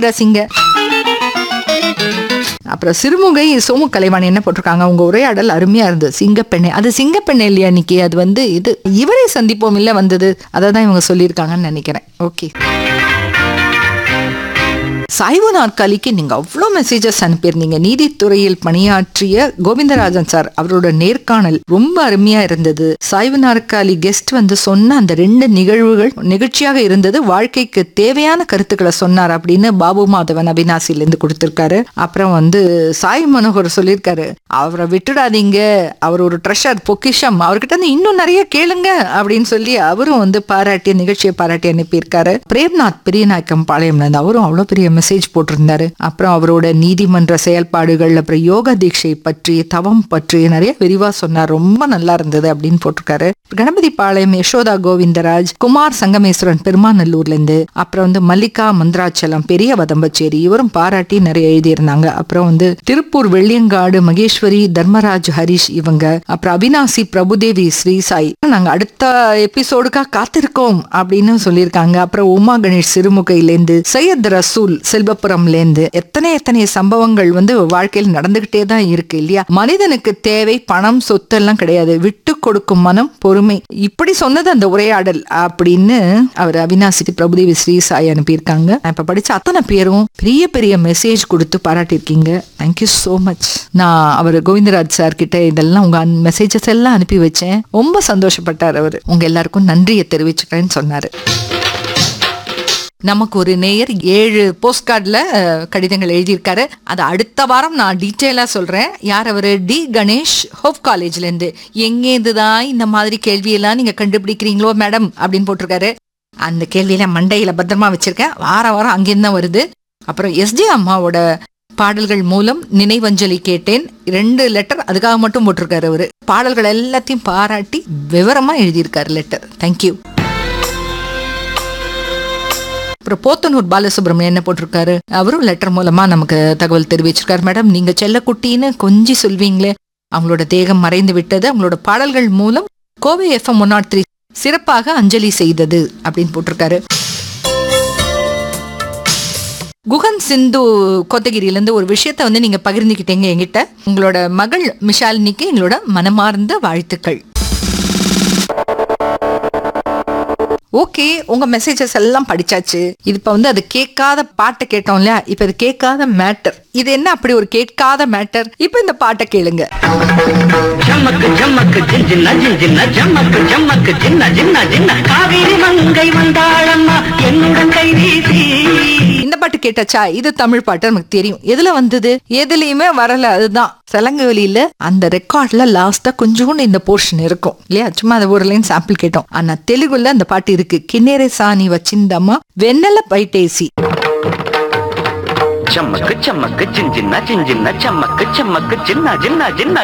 வாங்கடா சிங்க அப்புறம் சிறுமுகை சோமு கலைவாணி என்ன போட்டிருக்காங்க உங்க உரையாடல் அருமையா இருந்தது சிங்கப்பெண்ணே அது சிங்கப்பெண்ணே இல்லையா இன்னைக்கு அது வந்து இது இவரை சந்திப்போம் இல்ல வந்தது அதை தான் இவங்க சொல்லியிருக்காங்கன்னு நினைக்கிறேன் ஓகே சாய்வு நாற்காலிக்கு நீங்க அவ்வளோ மெசேஜஸ் அனுப்பியிருந்தீங்க நீதித்துறையில் பணியாற்றிய கோவிந்தராஜன் சார் அவரோட நேர்காணல் ரொம்ப அருமையா இருந்தது சாய்வு நாற்காலி கெஸ்ட் வந்து சொன்ன அந்த ரெண்டு நிகழ்வுகள் நிகழ்ச்சியாக இருந்தது வாழ்க்கைக்கு தேவையான கருத்துக்களை சொன்னார் அப்படின்னு பாபு மாதவன் அவினாசில இருந்து கொடுத்திருக்காரு அப்புறம் வந்து சாய் மனோகர் சொல்லியிருக்காரு அவரை விட்டுடாதீங்க அவர் ஒரு ட்ரெஷர் பொக்கிஷம் அவர்கிட்ட இருந்து இன்னும் நிறைய கேளுங்க அப்படின்னு சொல்லி அவரும் வந்து பாராட்டிய நிகழ்ச்சியை பாராட்டி அனுப்பியிருக்காரு பிரேம்நாத் பெரியநாயக்கம் பாளையம்ல இருந்து அவரும் அவ்வளோ பெரிய மெசேஜ் போட்டிருந்தாரு அப்புறம் அவரோட நீதிமன்ற செயல்பாடுகள் அப்புறம் யோக தீட்சை பற்றி தவம் பற்றி நிறைய விரிவா சொன்னார் ரொம்ப நல்லா இருந்தது அப்படின்னு போட்டிருக்காரு கணபதி பாளையம் யசோதா கோவிந்தராஜ் குமார் சங்கமேஸ்வரன் பெருமாநல்லூர்ல இருந்து அப்புறம் வந்து மல்லிகா மந்திராச்சலம் பெரிய வதம்பச்சேரி இவரும் பாராட்டி நிறைய எழுதியிருந்தாங்க அப்புறம் வந்து திருப்பூர் வெள்ளியங்காடு மகேஸ்வரி தர்மராஜ் ஹரிஷ் இவங்க அப்புறம் அவினாசி பிரபுதேவி ஸ்ரீசாய் நாங்க அடுத்த எபிசோடுக்காக காத்திருக்கோம் அப்படின்னு சொல்லியிருக்காங்க அப்புறம் உமா கணேஷ் சிறுமுகையிலேருந்து சையத் ரசூல் செல்வப்புறம்லேருந்து எத்தனை எத்தனை சம்பவங்கள் வந்து வாழ்க்கையில் நடந்துகிட்டே தான் இருக்கு இல்லையா மனிதனுக்கு தேவை பணம் சொத்து எல்லாம் கிடையாது விட்டு கொடுக்கும் மனம் பொறுமை இப்படி சொன்னது அந்த உரையாடல் அப்படின்னு அவர் அவினாசி பிரபுதேவி ஸ்ரீசாய் அனுப்பியிருக்காங்க நான் இப்ப படிச்ச அத்தனை பேரும் பெரிய பெரிய மெசேஜ் கொடுத்து பாராட்டியிருக்கீங்க தேங்க்யூ so மச் நான் அவர் கோவிந்தராஜ் சார் கிட்ட இதெல்லாம் உங்க மெசேஜஸ் எல்லாம் அனுப்பி வச்சேன் ரொம்ப சந்தோஷப்பட்டார் அவர் உங்க எல்லாருக்கும் நன்றியை தெரிவிச்சுக்கிறேன்னு சொன்னாரு நமக்கு ஒரு நேயர் ஏழு போஸ்ட் கார்டில் கடிதங்கள் எழுதியிருக்காரு அது அடுத்த வாரம் நான் டீட்டெயிலாக சொல்கிறேன் யார் அவர் டி கணேஷ் ஹோப் காலேஜ்லேருந்து எங்கேருந்து தான் இந்த மாதிரி கேள்வியெல்லாம் நீங்கள் கண்டுபிடிக்கிறீங்களோ மேடம் அப்படின்னு போட்டிருக்காரு அந்த கேள்வியில மண்டையில பத்திரமா வச்சிருக்கேன் வார வாரம் அங்கேருந்து தான் வருது அப்புறம் எஸ்ஜே அம்மாவோட பாடல்கள் மூலம் நினைவஞ்சலி கேட்டேன் ரெண்டு லெட்டர் அதுக்காக மட்டும் போட்டிருக்காரு அவரு பாடல்கள் எல்லாத்தையும் பாராட்டி விவரமா எழுதியிருக்காரு லெட்டர் தேங்க்யூ அப்புறம் போத்தனூர் பாலசுப்ரமணியன் என்ன போட்டிருக்காரு அவரும் லெட்டர் மூலமா நமக்கு தகவல் தெரிவிச்சிருக்காரு மேடம் நீங்க செல்லக்குட்டின்னு கொஞ்சி சொல்வீங்களே அவங்களோட தேகம் மறைந்து விட்டது அவங்களோட பாடல்கள் மூலம் Kovai FM one nought three சிறப்பாக அஞ்சலி செய்தது அப்படின்னு போட்டிருக்காரு குகன் சிந்து கோத்தகிரியில இருந்து ஒரு விஷயத்த வந்து நீங்க பகிர்ந்துக்கிட்டீங்க என்கிட்ட உங்களோட மகள் மிஷாலினிக்கு எங்களோட மனமார்ந்த வாழ்த்துக்கள் ஓகே உங்க மெசேஜஸ் எல்லாம் படிச்சாச்சு இது இப்ப வந்து அது கேட்காத பாட்டை கேட்டோம் இல்லையா இப்ப இது கேட்காத மேட்டர் இது என்ன அப்படி ஒரு கேட்காத மேட்டர் இப்ப இந்த பாட்டை கேளுங்க ஜம்மக்கு ஜம்மக்கு ஜின் ஜின்ன ஜின் ஜின்ன ஜம்மக்கு ஜம்மக்கு ஜின்ன ஜின்ன ஜின்ன காவிரி மங்கை வந்தாளம்மா என்னுடன் கை வீசி இந்த பாட்டு கேட்டாச்சா இது தமிழ் பாட்டு நமக்கு தெரியும் எதுல வந்தது எதுலயுமே வரல அதுதான் சலங்கவெளியில அந்த ரெக்கார்ட்ல லாஸ்டா கொஞ்சோண்டு இந்த போர்ஷன் இருக்கும் இல்லையா சும்மா அது ஒரு லைன் சாம்பிள் கேட்டோம் ஆனா தெலுங்குல அந்த பாட்டு இருக்கு கிண்ணேரே சாணி வச்சிந்தம்மா வெண்ணெல பைட்டேசி చమ్మక్ చమ్మక్ చిన్ చిన్న చిన్ చిన్న చమ్మక్ చమ్మక్ చిన్న చిన్న చిన్న